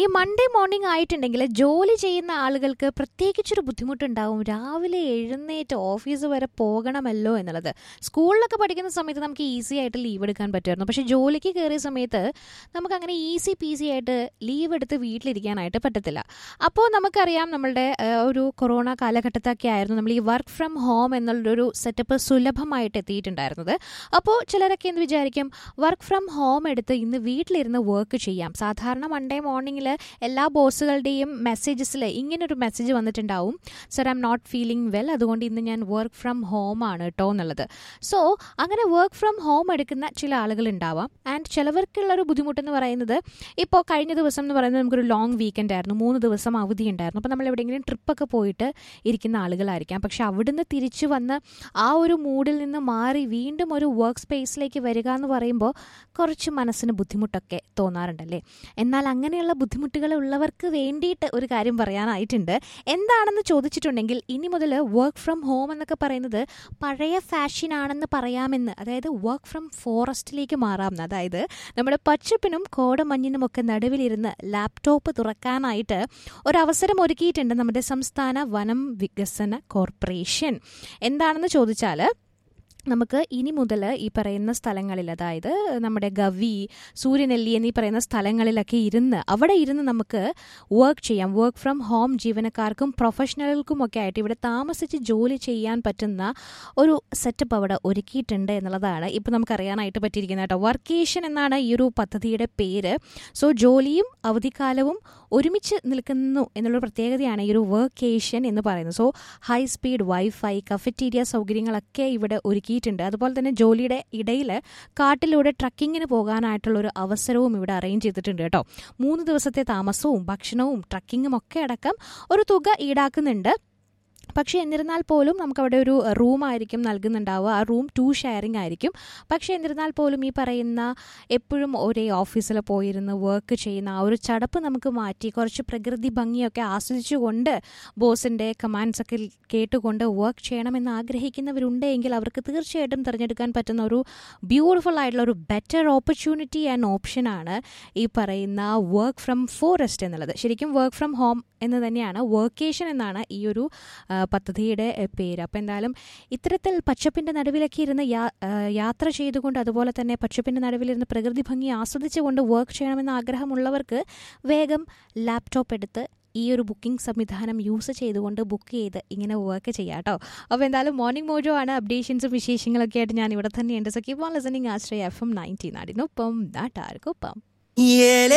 Monday morning ആയിട്ടുണ്ടെങ്കിൽ ജോലി ചെയ്യുന്ന ആളുകൾക്ക് പ്രത്യേകിച്ചൊരു ബുദ്ധിമുട്ടുണ്ടാവും രാവിലെ എഴുന്നേറ്റ് ഓഫീസ് വരെ പോകണമല്ലോ എന്നുള്ളത് സ്കൂളിലൊക്കെ പഠിക്കുന്ന സമയത്ത് നമുക്ക് ഈസി ആയിട്ട് ലീവ് എടുക്കാൻ പറ്റുമായിരുന്നു പക്ഷേ ജോലിക്ക് കയറിയ സമയത്ത് നമുക്ക് അങ്ങനെ ഈസി പീസി ആയിട്ട് ലീവ് എടുത്ത് വീട്ടിലിരിക്കാനായിട്ട് പറ്റത്തില്ല അപ്പോൾ നമുക്കറിയാം നമ്മളുടെ ആ, ഒരു കൊറോണ കാലഘട്ടത്തൊക്കെ ആയിരുന്നു നമ്മൾ ഈ വർക്ക് ഫ്രം ഹോം എന്നുള്ളൊരു സെറ്റപ്പ് സുലഭമായിട്ട് എത്തിയിട്ടുണ്ടായിരുന്നത് അപ്പോൾ ചിലരൊക്കെ എന്ന് വിചാരിക്കും വർക്ക് ഫ്രം ഹോം എടുത്ത് ഇന്ന് വീട്ടിലിരുന്ന് വർക്ക് ചെയ്യാം സാധാരണ മൺഡേ മോർണിംഗിൽ എല്ലാ ബോസുകളുടെയും മെസ്സേജസിൽ ഇങ്ങനൊരു മെസ്സേജ് വന്നിട്ടുണ്ടാവും sir I'm not feeling well അതുകൊണ്ട് ഇന്ന് ഞാൻ വർക്ക് ഫ്രം ഹോം ആണ് കേട്ടോ എന്നുള്ളത് സോ അങ്ങനെ വർക്ക് ഫ്രം ഹോം എടുക്കുന്ന ചില ആളുകൾ ഉണ്ടാവാം ആൻഡ് ചിലവർക്കുള്ളൊരു ബുദ്ധിമുട്ടെന്ന് പറയുന്നത് ഇപ്പോൾ കഴിഞ്ഞ ദിവസം എന്ന് പറയുന്നത് നമുക്കൊരു ലോങ് വീക്കെൻഡ് ആയിരുന്നു മൂന്ന് ദിവസം അവധി ഉണ്ടായിരുന്നു അപ്പോൾ നമ്മൾ എവിടെയെങ്കിലും ട്രിപ്പൊക്കെ പോയിട്ട് ഇരിക്കുന്ന ആളുകളായിരിക്കാം പക്ഷെ അവിടുന്ന് തിരിച്ചു വന്ന് ആ ഒരു മൂഡിൽ നിന്ന് മാറി വീണ്ടും ഒരു വർക്ക് സ്പേസിലേക്ക് വരിക എന്ന് പറയുമ്പോൾ കുറച്ച് മനസ്സിന് ബുദ്ധിമുട്ടൊക്കെ തോന്നാറുണ്ടല്ലേ എന്നാൽ അങ്ങനെയുള്ള ബുദ്ധിമുട്ടുകൾ ഉള്ളവർക്ക് വേണ്ടിയിട്ട് ഒരു കാര്യം പറയാനായിട്ടുണ്ട് എന്താണെന്ന് ചോദിച്ചിട്ടുണ്ടെങ്കിൽ ഇനി മുതൽ വർക്ക് ഫ്രം ഹോം എന്നൊക്കെ പറയുന്നത് പഴയ ഫാഷൻ ആണെന്ന് പറയാമെന്ന് അതായത് വർക്ക് ഫ്രം ഫോറസ്റ്റിലേക്ക് മാറാമെന്ന് അതായത് നമ്മുടെ പച്ചപ്പിനും കോടമഞ്ഞിനും ഒക്കെ നടുവിലിരുന്ന് ലാപ്ടോപ്പ് തുറക്കാനായിട്ട് ഒരവസരം ഒരുക്കിയിട്ടുണ്ട് നമ്മുടെ സംസ്ഥാന വനം വികസന കോർപ്പറേഷൻ എന്താണെന്ന് ചോദിച്ചാൽ നമുക്ക് ഇനി മുതൽ ഈ പറയുന്ന സ്ഥലങ്ങളിൽ അതായത് നമ്മുടെ ഗവി സൂര്യനെല്ലി എന്നീ പറയുന്ന സ്ഥലങ്ങളിലൊക്കെ ഇരുന്ന് അവിടെ ഇരുന്ന് നമുക്ക് വർക്ക് ചെയ്യാം വർക്ക് ഫ്രം ഹോം ജീവനക്കാർക്കും പ്രൊഫഷണലുകൾക്കും ഒക്കെ ആയിട്ട് ഇവിടെ താമസിച്ച് ജോലി ചെയ്യാൻ പറ്റുന്ന ഒരു സെറ്റപ്പ് അവിടെ ഒരുക്കിയിട്ടുണ്ട് എന്നുള്ളതാണ് ഇപ്പോൾ നമുക്ക് അറിയാനായിട്ട് പറ്റിയിരിക്കുന്നത് കേട്ടോ വർക്കേഷൻ എന്നാണ് ഈ ഒരു പദ്ധതിയുടെ പേര് സോ ജോലിയും അവധിക്കാലവും ഒരുമിച്ച് നിൽക്കുന്നു എന്നുള്ള പ്രത്യേകതയാണ് ഈ ഒരു വർക്കേഷൻ എന്ന് പറയുന്നത് so high speed wifi cafeteria സൗകര്യങ്ങളൊക്കെ ഇവിടെ ഒരുക്കിയിട്ടുണ്ട് അതുപോലെ തന്നെ ജോലിയുടെ ഇടയിൽ കാട്ടിലൂടെ ട്രക്കിങ്ങിന് പോകാനായിട്ടുള്ള ഒരു അവസരവും ഇവിടെ അറേഞ്ച് ചെയ്തിട്ടുണ്ട് കേട്ടോ മൂന്ന് ദിവസത്തെ താമസവും ഭക്ഷണവും ട്രക്കിങ്ങും ഒക്കെ അടക്കം ഒരു തുക ഈടാക്കുന്നുണ്ട് പക്ഷേ എന്നിരുന്നാൽ പോലും നമുക്കവിടെ ഒരു റൂം ആയിരിക്കും നൽകുന്നുണ്ടാവുക ആ റൂം ടു ഷെയറിംഗ് ആയിരിക്കും പക്ഷേ എന്നിരുന്നാൽ പോലും ഈ പറയുന്ന എപ്പോഴും ഒരേ ഓഫീസിൽ പോയിരുന്ന് വർക്ക് ചെയ്യുന്ന ആ ഒരു ചടപ്പ് നമുക്ക് മാറ്റി കുറച്ച് പ്രകൃതി ഭംഗിയൊക്കെ ആസ്വദിച്ചുകൊണ്ട് ബോസിൻ്റെ കമാൻഡ്സ് ഒക്കെ കേട്ടുകൊണ്ട് വർക്ക് ചെയ്യണമെന്ന് ആഗ്രഹിക്കുന്നവരുണ്ടെങ്കിൽ അവർക്ക് തീർച്ചയായിട്ടും തിരഞ്ഞെടുക്കാൻ പറ്റുന്ന ഒരു ബ്യൂട്ടിഫുൾ ആയിട്ടുള്ള ഒരു ബെറ്റർ ഓപ്പർച്യൂണിറ്റി ആൻഡ് ഓപ്ഷനാണ് ഈ പറയുന്ന വർക്ക് ഫ്രം ഫോറസ്റ്റ് എന്നുള്ളത് ശരിക്കും വർക്ക് ഫ്രം ഹോം എന്ന് തന്നെയാണ് വർക്കേഷൻ എന്നാണ് ഈ ഒരു ആ, പദ്ധതിയുടെ എ, പേര് അപ്പോൾ എന്തായാലും ഇത്തരത്തിൽ പച്ചപ്പിൻ്റെ നടുവിലൊക്കെ ഇരുന്ന് യാ- ആ, യാത്ര ചെയ്തുകൊണ്ട് അതുപോലെ തന്നെ പച്ചപ്പിൻ്റെ നടുവിലിരുന്ന് പ്രകൃതി ഭംഗി ആസ്വദിച്ചുകൊണ്ട് വർക്ക് ചെയ്യണമെന്ന ആഗ്രഹമുള്ളവർക്ക് വേഗം ലാപ്ടോപ്പ് എടുത്ത് ഈ ഒരു ബുക്കിംഗ് സംവിധാനം യൂസ് ചെയ്തുകൊണ്ട് ബുക്ക് ചെയ്ത് ഇങ്ങനെ വർക്ക് ചെയ്യാം കേട്ടോ അപ്പോൾ എന്തായാലും മോർണിംഗ് മോജോ ആണ് അപ്ഡേഷൻസും വിശേഷങ്ങളൊക്കെ ആയിട്ട് ഞാൻ ഇവിടെ തന്നെയുണ്ട് so keep on listening Ashraya F M nineteen നാടിനൊപ്പം നാട്ടാർക്കൊപ്പം ഏലേ